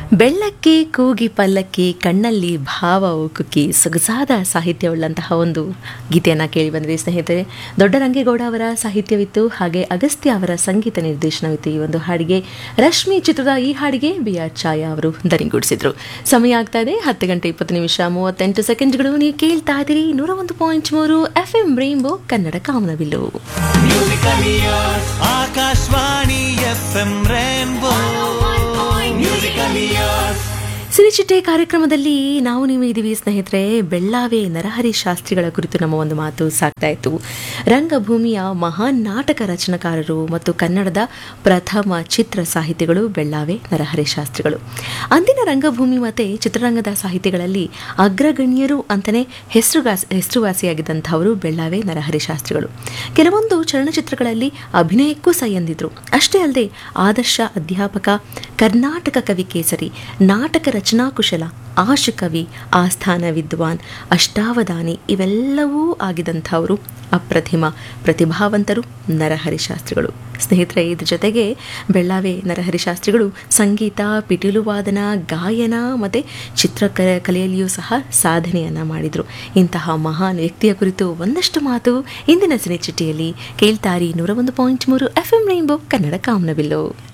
ಬೆಳ್ಳಕ್ಕೆ ಕೂಗಿ ಪಲ್ಲಕ್ಕಿ ಕಣ್ಣಲ್ಲಿ ಭಾವ ಉಕ್ಕುಕ್ಕಿ ಸೊಗಸಾದ ಸಾಹಿತ್ಯವುಳ್ಳಂತಹ ಒಂದು ಗೀತೆಯನ್ನು ಕೇಳಿ ಬಂದ್ರಿ ಸ್ನೇಹಿತರೆ ದೊಡ್ಡರಂಗೇಗೌಡ ಅವರ ಸಾಹಿತ್ಯವಿತ್ತು ಹಾಗೆ ಅಗಸ್ತ್ಯ ಅವರ ಸಂಗೀತ ನಿರ್ದೇಶನವಿತ್ತು ಈ ಒಂದು ಹಾಡಿಗೆ ರಶ್ಮಿ ಚಿತ್ರದ ಈ ಹಾಡಿಗೆ ಬಿ ಆರ್ ಛಾಯಾ ಅವರು ದನಿಗೂಡಿಸಿದ್ರು ಸಮಯ ಆಗ್ತಾ ಇದೆ ಹತ್ತು ಗಂಟೆ ಇಪ್ಪತ್ತು ನಿಮಿಷ ಮೂವತ್ತೆಂಟು ಸೆಕೆಂಡ್ಗಳು ನೀವು ಕೇಳ್ತಾ ಇದ್ದೀರಿ ನೂರ ಒಂದು ಪಾಯಿಂಟ್ ಮೂರು ಎಫ್ ಎಂ ರೈನ್ಬೋ ಕನ್ನಡ ಕಾಮನಬಿಲ್ಲು Akashvani F M rainbow musical years ಸಿರಿಚಿಟ್ಟೆ ಕಾರ್ಯಕ್ರಮದಲ್ಲಿ ನಾವು ನೀವು ಇದ್ದೀವಿ ಸ್ನೇಹಿತರೆ ಬೆಳ್ಳಾವೆ ನರಹರಿ ಶಾಸ್ತ್ರಿಗಳ ಕುರಿತು ನಮ್ಮ ಒಂದು ಮಾತು ಸಾಗ್ತಾ ಇತ್ತು ರಂಗಭೂಮಿಯ ಮಹಾನ್ ನಾಟಕ ರಚನಕಾರರು ಮತ್ತು ಕನ್ನಡದ ಪ್ರಥಮ ಚಿತ್ರ ಸಾಹಿತಿಗಳು ಬೆಳ್ಳಾವೆ ನರಹರಿ ಶಾಸ್ತ್ರಿಗಳು ಅಂದಿನ ರಂಗಭೂಮಿ ಮತ್ತು ಚಿತ್ರರಂಗದ ಸಾಹಿತಿಗಳಲ್ಲಿ ಅಗ್ರಗಣ್ಯರು ಅಂತಲೇ ಹೆಸರುಗಾಸ್ ಹೆಸರುವಾಸಿಯಾಗಿದ್ದಂಥವರು ಬೆಳ್ಳಾವೆ ನರಹರಿ ಶಾಸ್ತ್ರಿಗಳು ಕೆಲವೊಂದು ಚಲನಚಿತ್ರಗಳಲ್ಲಿ ಅಭಿನಯಕ್ಕೂ ಸೈ ಎಂದಿದ್ರು ಅಷ್ಟೇ ಅಲ್ಲದೆ ಆದರ್ಶ ಅಧ್ಯಾಪಕ ಕರ್ನಾಟಕ ಕವಿ ಕೇಸರಿ ನಾಟಕ ರಚನಾ ಕುಶಲ ಆಶುಕವಿ ಆಸ್ಥಾನ ವಿದ್ವಾನ್ ಅಷ್ಟಾವಧಾನಿ ಇವೆಲ್ಲವೂ ಆಗಿದಂಥವರು ಅಪ್ರತಿಮ ಪ್ರತಿಭಾವಂತರು ನರಹರಿ ಶಾಸ್ತ್ರಿಗಳು ಸ್ನೇಹಿತರೆ ಇದ್ರ ಜೊತೆಗೆ ಬೆಳ್ಳಾವೆ ನರಹರಿ ಶಾಸ್ತ್ರಿಗಳು ಸಂಗೀತ ಪಿಟೀಲು ವಾದನ ಗಾಯನ ಮತ್ತು ಚಿತ್ರ ಕಲೆಯಲ್ಲಿಯೂ ಸಹ ಸಾಧನೆಯನ್ನು ಮಾಡಿದರು ಇಂತಹ ಮಹಾನ್ ವ್ಯಕ್ತಿಯ ಕುರಿತು ಒಂದಷ್ಟು ಮಾತು ಇಂದಿನ ಸಿನಿ ಚಿಟ್ಟಿಯಲ್ಲಿ ಕೇಳ್ತಾರಿ ನೂರ ಒಂದು ಪಾಯಿಂಟ್ ಮೂರು ಎಫ್ ಎಂ ರೈನ್ಬೋ ಕನ್ನಡ ಕಾಮನಬಿಲ್ಲು